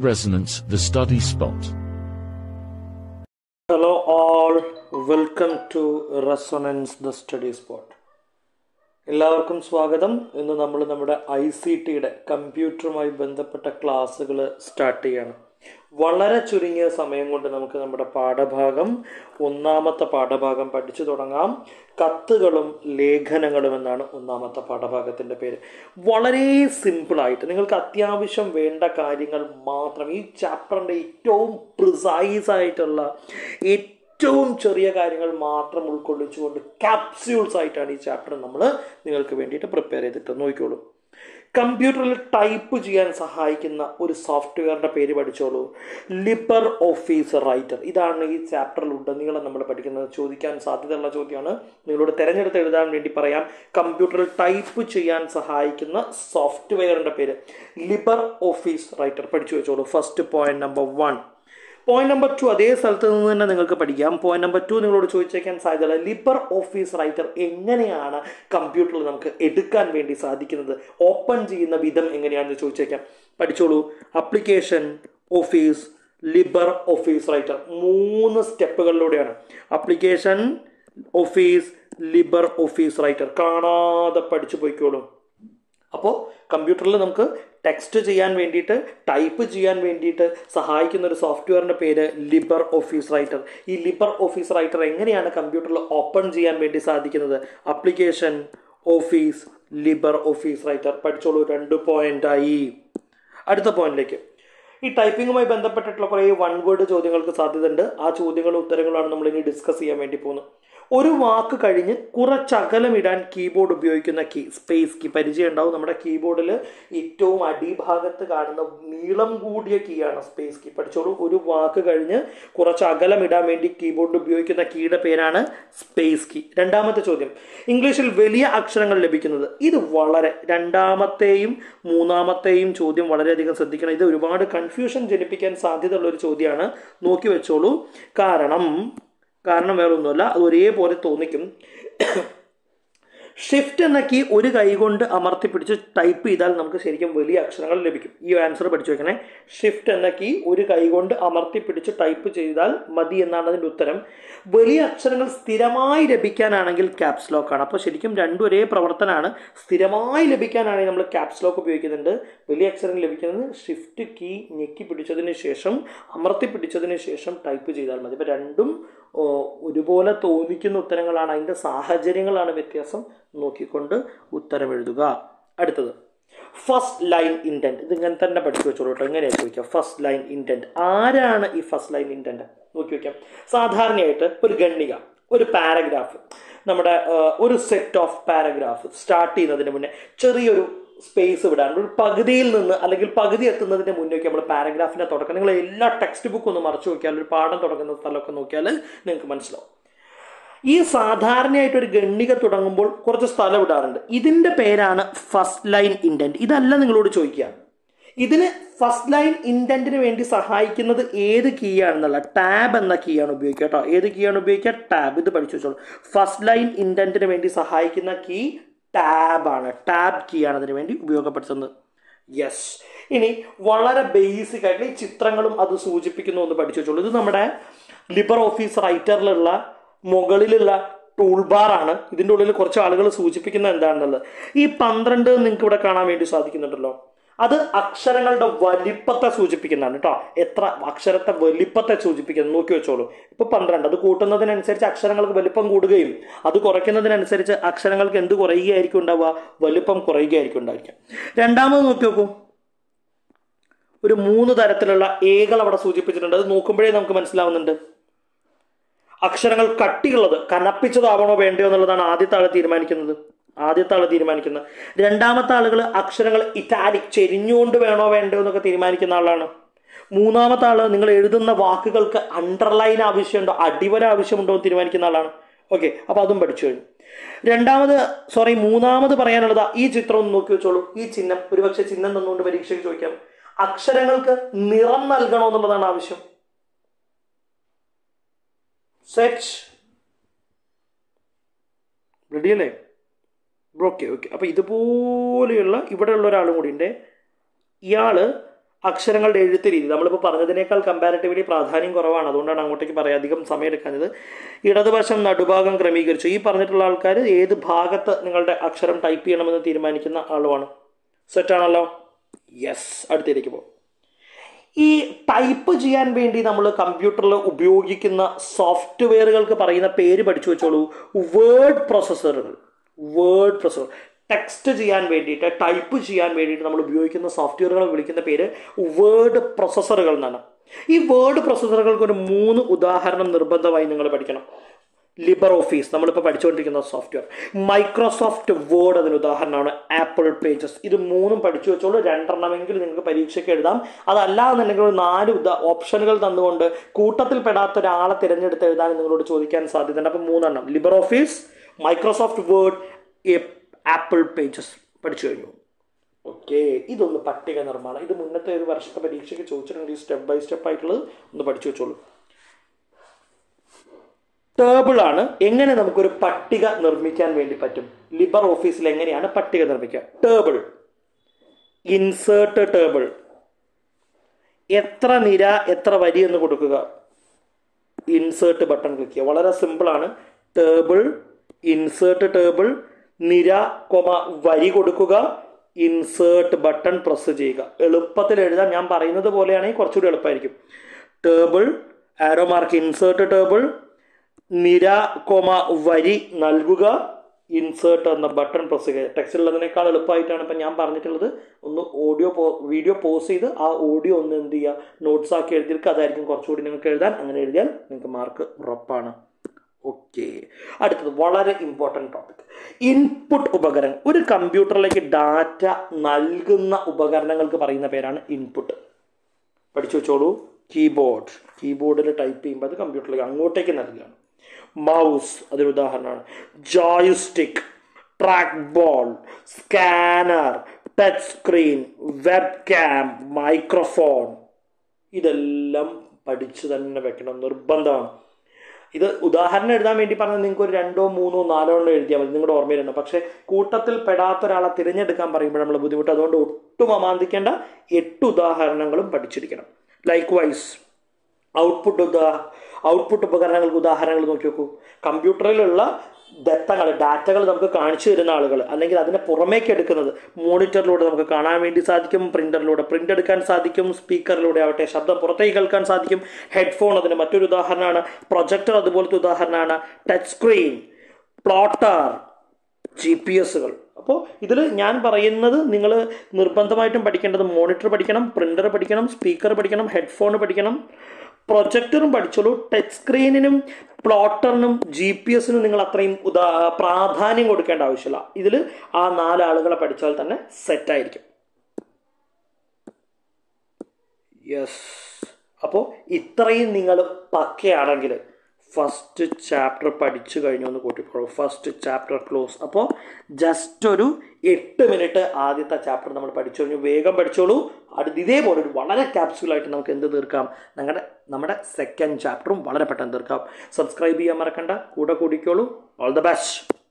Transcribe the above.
Resonance, the study spot. Hello, all. Welcome to Resonance the Study Spot. എല്ലാവർക്കും സ്വാഗതം ഇന്ന് നമ്മൾ നമ്മുടെ ഐ സി ടിയുടെ കമ്പ്യൂട്ടറുമായി ബന്ധപ്പെട്ട ക്ലാസ്സുകൾ സ്റ്റാർട്ട് ചെയ്യാണ് വളരെ ചുരുങ്ങിയ സമയം കൊണ്ട് നമുക്ക് നമ്മുടെ പാഠഭാഗം ഒന്നാമത്തെ പാഠഭാഗം പഠിച്ചു തുടങ്ങാം കത്തുകളും ലേഖനങ്ങളും എന്നാണ് ഒന്നാമത്തെ പാഠഭാഗത്തിൻ്റെ പേര് വളരെ സിമ്പിളായിട്ട് നിങ്ങൾക്ക് അത്യാവശ്യം വേണ്ട കാര്യങ്ങൾ മാത്രം ഈ ചാപ്റ്ററിൻ്റെ ഏറ്റവും പ്രിസൈസ് ആയിട്ടുള്ള ഏറ്റവും ചെറിയ കാര്യങ്ങൾ മാത്രം ഉൾക്കൊള്ളിച്ചുകൊണ്ട് ക്യാപ്സ്യൂൾസ് ആയിട്ടാണ് ഈ ചാപ്റ്റർ നമ്മൾ നിങ്ങൾക്ക് വേണ്ടിയിട്ട് പ്രിപ്പയർ ചെയ്തിട്ട് നോക്കിക്കോളൂ കമ്പ്യൂട്ടറിൽ ടൈപ്പ് ചെയ്യാൻ സഹായിക്കുന്ന ഒരു സോഫ്റ്റ്വെയറിൻ്റെ പേര് പഠിച്ചോളൂ ലിബർ ഓഫീസ് റൈറ്റർ ഇതാണ് ഈ ചാപ്റ്ററിൽ ഉടനീളം നമ്മൾ പഠിക്കുന്നത് ചോദിക്കാൻ സാധ്യതയുള്ള ചോദ്യമാണ് നിങ്ങളോട് തിരഞ്ഞെടുത്ത് എഴുതാൻ വേണ്ടി പറയാം കമ്പ്യൂട്ടറിൽ ടൈപ്പ് ചെയ്യാൻ സഹായിക്കുന്ന സോഫ്റ്റ്വെയറിൻ്റെ പേര് ലിബർ ഓഫീസ് റൈറ്റർ പഠിച്ചു വെച്ചോളൂ first point number one point number two അതേ സ്ഥലത്ത് നിന്ന് തന്നെ നിങ്ങൾക്ക് പഠിക്കാം പോയിന്റ് നമ്പർ ടു നിങ്ങളോട് ചോദിച്ചേക്കാൻ സാധ്യതയുള്ള ലിബർ ഓഫീസ് റൈറ്റർ എങ്ങനെയാണ് കമ്പ്യൂട്ടറിൽ നമുക്ക് എടുക്കാൻ വേണ്ടി സാധിക്കുന്നത് ഓപ്പൺ ചെയ്യുന്ന വിധം എങ്ങനെയാണെന്ന് ചോദിച്ചേക്കാം പഠിച്ചോളൂ application Office Libre Office Writer മൂന്ന് സ്റ്റെപ്പുകളിലൂടെയാണ് application Office Libre Office Writer കാണാതെ പഠിച്ചു പോയിക്കോളൂ അപ്പോൾ കമ്പ്യൂട്ടറിൽ നമുക്ക് ടെക്സ്റ്റ് ചെയ്യാൻ വേണ്ടിയിട്ട് ടൈപ്പ് ചെയ്യാൻ വേണ്ടിയിട്ട് സഹായിക്കുന്ന ഒരു സോഫ്റ്റ്വെയറിൻ്റെ പേര് ലിബർ ഓഫീസ് റൈറ്റർ ഈ ലിബർ ഓഫീസ് റൈറ്റർ എങ്ങനെയാണ് കമ്പ്യൂട്ടറിൽ ഓപ്പൺ ചെയ്യാൻ വേണ്ടി സാധിക്കുന്നത് application Office Libre Office Writer പഠിച്ചോളൂ രണ്ട് പോയിന്റായി അടുത്ത പോയിന്റിലേക്ക് ഈ ടൈപ്പിങ്ങുമായി ബന്ധപ്പെട്ടിട്ടുള്ള കുറേ വൺ വേർഡ് ചോദ്യങ്ങൾക്ക് സാധ്യതയുണ്ട് ആ ചോദ്യങ്ങളും ഉത്തരങ്ങളാണ് നമ്മൾ ഇനി ഡിസ്കസ് ചെയ്യാൻ വേണ്ടി പോകുന്നത് ഒരു വാക്ക് കഴിഞ്ഞ് കുറച്ചകലം ഇടാൻ കീബോർഡ് ഉപയോഗിക്കുന്ന കീ സ്പേസ് കീ പരിചയം ഉണ്ടാവും നമ്മുടെ കീബോർഡിൽ ഏറ്റവും അടിഭാഗത്ത് കാണുന്ന നീളം കൂടിയ കീ ആണ് സ്പേസ് കീ പഠിച്ചോളൂ ഒരു വാക്ക് കഴിഞ്ഞ് കുറച്ച് അകലം ഇടാൻ വേണ്ടി കീബോർഡ് ഉപയോഗിക്കുന്ന കീയുടെ പേരാണ് സ്പേസ് കീ രണ്ടാമത്തെ ചോദ്യം ഇംഗ്ലീഷിൽ വലിയ അക്ഷരങ്ങൾ ലഭിക്കുന്നത് ഇത് വളരെ രണ്ടാമത്തെയും മൂന്നാമത്തെയും ചോദ്യം വളരെയധികം ശ്രദ്ധിക്കണം ഇത് ഒരുപാട് കൺഫ്യൂഷൻ ജനിപ്പിക്കാൻ സാധ്യതയുള്ള ഒരു ചോദ്യമാണ് നോക്കി വെച്ചോളൂ കാരണം കാരണം വേറെ ഒന്നുമല്ല അത് ഒരേപോലെ തോന്നിക്കും ഷിഫ്റ്റ് എന്ന കീ ഒരു കൈ കൊണ്ട് അമർത്തി പിടിച്ച് ടൈപ്പ് ചെയ്താൽ നമുക്ക് ശരിക്കും വലിയ അക്ഷരങ്ങൾ ലഭിക്കും ഈ ആൻസർ പഠിച്ചു വെക്കണേ ഷിഫ്റ്റ് എന്ന കീ ഒരു കൈ കൊണ്ട് അമർത്തി പിടിച്ച് ടൈപ്പ് ചെയ്താൽ മതി എന്നാണ് അതിൻ്റെ ഉത്തരം വലിയ അക്ഷരങ്ങൾ സ്ഥിരമായി ലഭിക്കാനാണെങ്കിൽ ക്യാപ്സ് ലോക്ക് ആണ് അപ്പോൾ ശരിക്കും രണ്ടും ഒരേ പ്രവർത്തനമാണ് സ്ഥിരമായി ലഭിക്കാനാണെങ്കിൽ നമ്മൾ ക്യാപ്സ് ലോക്ക് ഉപയോഗിക്കുന്നുണ്ട് വലിയ അക്ഷരങ്ങൾ ലഭിക്കുന്നത് ഷിഫ്റ്റ് കീ ഞെക്കി പിടിച്ചതിന് ശേഷം അമർത്തി പിടിച്ചതിന് ശേഷം ടൈപ്പ് ചെയ്താൽ മതി ഇപ്പോൾ രണ്ടും ഒരുപോലെ തോന്നിക്കുന്ന ഉത്തരങ്ങളാണ് അതിൻ്റെ സാഹചര്യങ്ങളാണ് വ്യത്യാസം നോക്കിക്കൊണ്ട് ഉത്തരം എഴുതുക അടുത്തത് ഫസ്റ്റ് ലൈൻ ഇൻറ്റൻറ്റ് ഇത് ഇങ്ങനെ തന്നെ പഠിച്ചു വെച്ചോളൂ കേട്ടോ എങ്ങനെയാണ് ചോദിക്കുക ഫസ്റ്റ് ലൈൻ ഇൻറ്റൻറ്റ് ആരാണ് ഈ ഫസ്റ്റ് ലൈൻ ഇൻറ്റൻറ്റ് നോക്കി വയ്ക്കാം സാധാരണയായിട്ട് ഒരു ഗണ്ണിക ഒരു പാരഗ്രാഫ് നമ്മുടെ ഒരു സെറ്റ് ഓഫ് പാരഗ്രാഫ് സ്റ്റാർട്ട് ചെയ്യുന്നതിന് മുന്നേ ചെറിയൊരു സ്പേസ് വിടാൻ ഒരു പകുതിയിൽ നിന്ന് അല്ലെങ്കിൽ പകുതി എത്തുന്നതിന് മുന്നേക്ക് നമ്മൾ പാരഗ്രാഫിൻ്റെ തുടക്കം നിങ്ങൾ എല്ലാ ടെക്സ്റ്റ് ബുക്കും ഒന്ന് മറച്ചു നോക്കിയാൽ ഒരു പാഠം തുടങ്ങുന്ന സ്ഥലമൊക്കെ നോക്കിയാൽ നിങ്ങൾക്ക് മനസ്സിലാവും ഈ സാധാരണയായിട്ട് ഒരു ഗണ്ണിക തുടങ്ങുമ്പോൾ കുറച്ച് സ്ഥലം വിടാറുണ്ട് ഇതിൻ്റെ പേരാണ് ഫസ്റ്റ് ലൈൻ ഇൻറ്റൻറ്റ് ഇതല്ല നിങ്ങളോട് ചോദിക്കുക ഇതിന് ഫസ്റ്റ് ലൈൻ ഇൻറ്റൻറ്റിന് വേണ്ടി സഹായിക്കുന്നത് ഏത് കീ ആണെന്നുള്ള ടാബ് എന്ന കീ ആണ് ഉപയോഗിക്കുക കേട്ടോ ഏത് കീ ആണ് ഉപയോഗിക്കുക ടാബ് ഇത് പഠിച്ചു വെച്ചോളൂ ഫസ്റ്റ് ലൈൻ ഇൻറ്റൻറ്റിന് വേണ്ടി സഹായിക്കുന്ന കീ ടാബ് ആണ് ടാബ് കീ ആണ് അതിന് വേണ്ടി ഉപയോഗപ്പെടുത്തുന്നത് യെസ് ഇനി വളരെ ബേസിക് ആയിട്ട് ഈ ചിത്രങ്ങളും അത് സൂചിപ്പിക്കുന്നു എന്ന് പഠിച്ചു വെച്ചോളൂ ഇത് നമ്മുടെ ലിബർ ഓഫീസ് റൈറ്ററിലുള്ള മുകളിലുള്ള ടൂൾ ബാർ ആണ് ഇതിൻ്റെ ഉള്ളിൽ കുറച്ച് ആളുകൾ സൂചിപ്പിക്കുന്നത് എന്താണെന്നുള്ളത് ഈ പന്ത്രണ്ട് നിങ്ങൾക്ക് ഇവിടെ കാണാൻ വേണ്ടി സാധിക്കുന്നുണ്ടല്ലോ അത് അക്ഷരങ്ങളുടെ വലിപ്പത്തെ സൂചിപ്പിക്കുന്നതാണ് കേട്ടോ എത്ര അക്ഷരത്തെ വലിപ്പത്തെ സൂചിപ്പിക്കുന്നത് നോക്കി വെച്ചോളൂ ഇപ്പൊ പന്ത്രണ്ട് അത് കൂട്ടുന്നതിനനുസരിച്ച് അക്ഷരങ്ങൾക്ക് വലിപ്പം കൂടുകയും അത് കുറയ്ക്കുന്നതിനനുസരിച്ച് അക്ഷരങ്ങൾക്ക് എന്ത് കുറയുകയായിരിക്കും ഉണ്ടാവുക വലിപ്പം കുറയുകയായിരിക്കും ഉണ്ടായിരിക്കുക രണ്ടാമത് നോക്കി നോക്കൂ ഒരു മൂന്ന് തരത്തിലുള്ള ഏകൾ അവിടെ സൂചിപ്പിച്ചിട്ടുണ്ട് അത് നോക്കുമ്പോഴേ നമുക്ക് മനസ്സിലാവുന്നുണ്ട് അക്ഷരങ്ങൾ കട്ടിയുള്ളത് കനപ്പിച്ചതാവണോ വേണ്ടയോ എന്നുള്ളതാണ് ആദ്യത്തെ ആൾ തീരുമാനിക്കുന്നത് ആദ്യത്തെ ആൾ തീരുമാനിക്കുന്നത് രണ്ടാമത്തെ ആളുകൾ അക്ഷരങ്ങൾ ഇറ്റാലിക് ചെരിഞ്ഞുകൊണ്ട് വേണോ വേണ്ടോ എന്നൊക്കെ തീരുമാനിക്കുന്ന ആളാണ് മൂന്നാമത്തെ ആള് നിങ്ങൾ എഴുതുന്ന വാക്കുകൾക്ക് അണ്ടർലൈൻ ആവശ്യമുണ്ടോ അടിവര ആവശ്യമുണ്ടോ എന്ന് തീരുമാനിക്കുന്ന ആളാണ് ഓക്കെ അപ്പൊ അതും പഠിച്ചു കഴിഞ്ഞു രണ്ടാമത് സോറി മൂന്നാമത് പറയാനുള്ളത് ഈ ചിത്രം ഒന്ന് നോക്കി വെച്ചോളൂ ഈ ചിഹ്നം ഒരുപക്ഷെ ചിഹ്നം തന്നുകൊണ്ട് പരീക്ഷയ്ക്ക് ചോദിക്കാം അക്ഷരങ്ങൾക്ക് നിറം നൽകണോ എന്നുള്ളതാണ് ആവശ്യം സെറ്റ് റെഡി അല്ലേ ഓക്കെ ഓക്കെ അപ്പൊ ഇതുപോലെയുള്ള ഇവിടെയുള്ള ഒരാളും കൂടി ഉണ്ട് ഇയാള് അക്ഷരങ്ങളുടെ എഴുത്ത് രീതി നമ്മളിപ്പോൾ പറഞ്ഞതിനേക്കാൾ കമ്പാരിറ്റീവ്ലി പ്രാധാന്യം കുറവാണ് അതുകൊണ്ടാണ് അങ്ങോട്ടേക്ക് പറയാം അധികം സമയം എടുക്കുന്നത് ഇടതുവശം നടുഭാഗം ക്രമീകരിച്ചു ഈ പറഞ്ഞിട്ടുള്ള ആൾക്കാർ ഏത് ഭാഗത്ത് നിങ്ങളുടെ അക്ഷരം ടൈപ്പ് ചെയ്യണമെന്ന് തീരുമാനിക്കുന്ന ആളുമാണ് സെറ്റാണല്ലോ യെസ് അടുത്തേക്ക് പോകും ഈ ടൈപ്പ് ചെയ്യാൻ വേണ്ടി നമ്മൾ കമ്പ്യൂട്ടറിൽ ഉപയോഗിക്കുന്ന സോഫ്റ്റ്വെയറുകൾക്ക് പറയുന്ന പേര് പഠിച്ചു വെച്ചോളൂ വേർഡ് പ്രോസസ്സറുകൾ വേർഡ് പ്രോസസ്സർ ടെക്സ്റ്റ് ചെയ്യാൻ വേണ്ടിയിട്ട് ടൈപ്പ് ചെയ്യാൻ വേണ്ടിയിട്ട് നമ്മൾ ഉപയോഗിക്കുന്ന സോഫ്റ്റ്വെയറുകൾ വിളിക്കുന്ന പേര് വേർഡ് പ്രോസസ്സറുകൾ എന്നാണ് ഈ വേർഡ് പ്രോസസ്സറുകൾക്ക് ഒരു മൂന്ന് ഉദാഹരണം നിർബന്ധമായി നിങ്ങൾ പഠിക്കണം ലിബർ ഓഫീസ് നമ്മളിപ്പോൾ പഠിച്ചുകൊണ്ടിരിക്കുന്ന സോഫ്റ്റ്വെയർ മൈക്രോസോഫ്റ്റ് വേർഡ് അതിന് ഉദാഹരണമാണ് ആപ്പിൾ പേജസ് ഇത് മൂന്നും പഠിച്ചു വെച്ചോളൂ രണ്ടെണ്ണമെങ്കിലും നിങ്ങൾക്ക് പരീക്ഷയ്ക്ക് എഴുതാം അതല്ല എന്നുണ്ടെങ്കിൽ ഒരു നാല് ഉദാ ഓപ്ഷനുകൾ തന്നുകൊണ്ട് കൂട്ടത്തിൽ പെടാത്ത ഒരാളെ തിരഞ്ഞെടുത്ത് എഴുതാൻ നിങ്ങളോട് ചോദിക്കാൻ സാധ്യതയുണ്ട് അപ്പം മൂന്നെണ്ണം Libre Office Microsoft Word Apple Pages പഠിച്ചു കഴിഞ്ഞു ഓക്കെ ഇതൊന്ന് പട്ടിക നിർമ്മാണം ഇത് മുന്നത്തെ ഒരു വർഷത്തെ പരീക്ഷയ്ക്ക് ചോദിച്ചിട്ടുണ്ടെങ്കിൽ സ്റ്റെപ്പ് ബൈ സ്റ്റെപ്പ് ആയിട്ടുള്ളത് ഒന്ന് പഠിച്ചു വെച്ചോളൂ ടേബിൾ ആണ് എങ്ങനെ നമുക്കൊരു പട്ടിക നിർമ്മിക്കാൻ വേണ്ടി പറ്റും ലിബർ ഓഫീസിൽ എങ്ങനെയാണ് പട്ടിക നിർമ്മിക്കുക ടേബിൾ ഇൻസേർട്ട് ടേബിൾ എത്ര നിര എത്ര വരി എന്ന് കൊടുക്കുക ഇൻസേർട്ട് ബട്ടൺ ക്ലിക്ക് ചെയ്യുക വളരെ സിമ്പിളാണ് ടേബിൾ ഇൻസേർട്ട് ടേബിൾ നിര കൊമ വരി കൊടുക്കുക ഇൻസേർട്ട് ബട്ടൺ പ്രസ് ചെയ്യുക എളുപ്പത്തിൽ എഴുതാൻ ഞാൻ പറയുന്നത് പോലെയാണെങ്കിൽ കുറച്ചുകൂടി എളുപ്പമായിരിക്കും table arrow mark insert table നിര കൊമ വരി നൽകുക ഇൻസേർട്ട് എന്ന ബട്ടൺ പ്രസ് ചെയ്യുക ടെക്സ്റ്റ് ഉള്ളതിനേക്കാൾ എളുപ്പമായിട്ടാണ് ഇപ്പം ഞാൻ പറഞ്ഞിട്ടുള്ളത് ഒന്ന് ഓഡിയോ പോ വീഡിയോ പോസ് ചെയ്ത് ആ ഓഡിയോ ഒന്ന് എന്ത് ചെയ്യുക നോട്ട്സ് ആക്കി എഴുതിയെടുക്കുക അതായിരിക്കും കുറച്ചുകൂടി നിങ്ങൾക്ക് എഴുതാൻ അങ്ങനെ എഴുതിയാൽ നിങ്ങൾക്ക് മാർക്ക് ഉറപ്പാണ് ഓക്കെ അടുത്തത് വളരെ ഇമ്പോർട്ടൻ്റ് ടോപ്പിക് ഇൻപുട്ട് ഉപകരണം ഒരു കമ്പ്യൂട്ടറിലേക്ക് ഡാറ്റ നൽകുന്ന ഉപകരണങ്ങൾക്ക് പറയുന്ന പേരാണ് ഇൻപുട്ട് പഠിച്ചു വെച്ചോളൂ കീബോർഡ് കീബോർഡിൽ ടൈപ്പ് ചെയ്യുമ്പോൾ അത് കമ്പ്യൂട്ടറിലേക്ക് അങ്ങോട്ടേക്ക് നൽകുകയാണ് മൗസ് അതൊരു ഉദാഹരണമാണ് joystick trackball scanner touch screen webcam microphone ഇതെല്ലാം പഠിച്ചു തന്നെ വെക്കണം നിർബന്ധമാണ് ഇത് ഉദാഹരണം എഴുതാൻ വേണ്ടി പറഞ്ഞാൽ നിങ്ങൾക്ക് ഒരു രണ്ടോ മൂന്നോ നാലോ എണ്ണം എഴുതിയാൽ മതി നിങ്ങളുടെ ഓർമ്മയിലുണ്ട് പക്ഷേ കൂട്ടത്തിൽ പെടാത്ത ഒരാളെ തിരഞ്ഞെടുക്കാൻ പറയുമ്പോൾ നമ്മൾ ബുദ്ധിമുട്ട് അതുകൊണ്ട് ഒട്ടും അമാന്തിക്കേണ്ട എട്ട് ഉദാഹരണങ്ങളും പഠിച്ചിരിക്കണം ലൈക്ക് വൈസ് ഔട്ട്പുട്ട് ഉദാ ഔട്ട്പുട്ട് ഉപകരണങ്ങൾക്ക് ഉദാഹരണങ്ങൾ നോക്കി നോക്കൂ കമ്പ്യൂട്ടറിലുള്ള ദത്തങ്ങൾ ഡാറ്റകൾ നമുക്ക് കാണിച്ചു തരുന്ന ആളുകൾ അല്ലെങ്കിൽ അതിനെ പുറമേക്ക് എടുക്കുന്നത് മോണിറ്ററിലൂടെ നമുക്ക് കാണാൻ വേണ്ടി സാധിക്കും പ്രിന്ററിലൂടെ പ്രിന്റ് എടുക്കാൻ സാധിക്കും സ്പീക്കറിലൂടെ ആവട്ടെ ശബ്ദം പുറത്തേക്ക് കേൾക്കാൻ സാധിക്കും ഹെഡ്ഫോൺ അതിന് മറ്റൊരു ഉദാഹരണമാണ് പ്രൊജക്ടർ അതുപോലത്തെ ഉദാഹരണമാണ് touch screen plotter G P എസുകൾ അപ്പോൾ ഇതിൽ ഞാൻ പറയുന്നത് നിങ്ങൾ നിർബന്ധമായിട്ടും പഠിക്കേണ്ടത് മോണിറ്റർ പഠിക്കണം പ്രിന്റർ പഠിക്കണം സ്പീക്കർ പഠിക്കണം ഹെഡ്ഫോൺ പഠിക്കണം പ്രൊജക്ടറും പഠിച്ചോളൂ ടച്ച് സ്ക്രീനിനും പ്ലോട്ടറിനും ജി പി എസിനും നിങ്ങൾ അത്രയും ഉദാ പ്രാധാന്യം കൊടുക്കേണ്ട ആവശ്യമില്ല ഇതിൽ ആ നാലാളുകളെ പഠിച്ചാൽ തന്നെ സെറ്റായിരിക്കും യെസ് അപ്പോൾ ഇത്രയും നിങ്ങൾ പക്കയാണെങ്കിൽ ഫസ്റ്റ് ചാപ്റ്റർ പഠിച്ചു കഴിഞ്ഞു എന്ന് കൂട്ടിക്കോളൂ ഫസ്റ്റ് ചാപ്റ്റർ ക്ലോസ് അപ്പോൾ ജസ്റ്റ് ഒരു എട്ട് മിനിറ്റ് ആദ്യത്തെ ചാപ്റ്റർ നമ്മൾ പഠിച്ചു കഴിഞ്ഞു വേഗം പഠിച്ചോളൂ അടുത്ത് ഇതേപോലെ ഒരു വളരെ ക്യാപ്സ്യൂളായിട്ട് നമുക്ക് എന്ത് തീർക്കാം ഞങ്ങളുടെ നമ്മുടെ സെക്കൻഡ് ചാപ്റ്ററും വളരെ പെട്ടെന്ന് തീർക്കാം സബ്സ്ക്രൈബ് ചെയ്യാൻ മറക്കണ്ട കൂടെ കൂടിക്കോളൂ ഓൾ ദ ബെസ്റ്റ്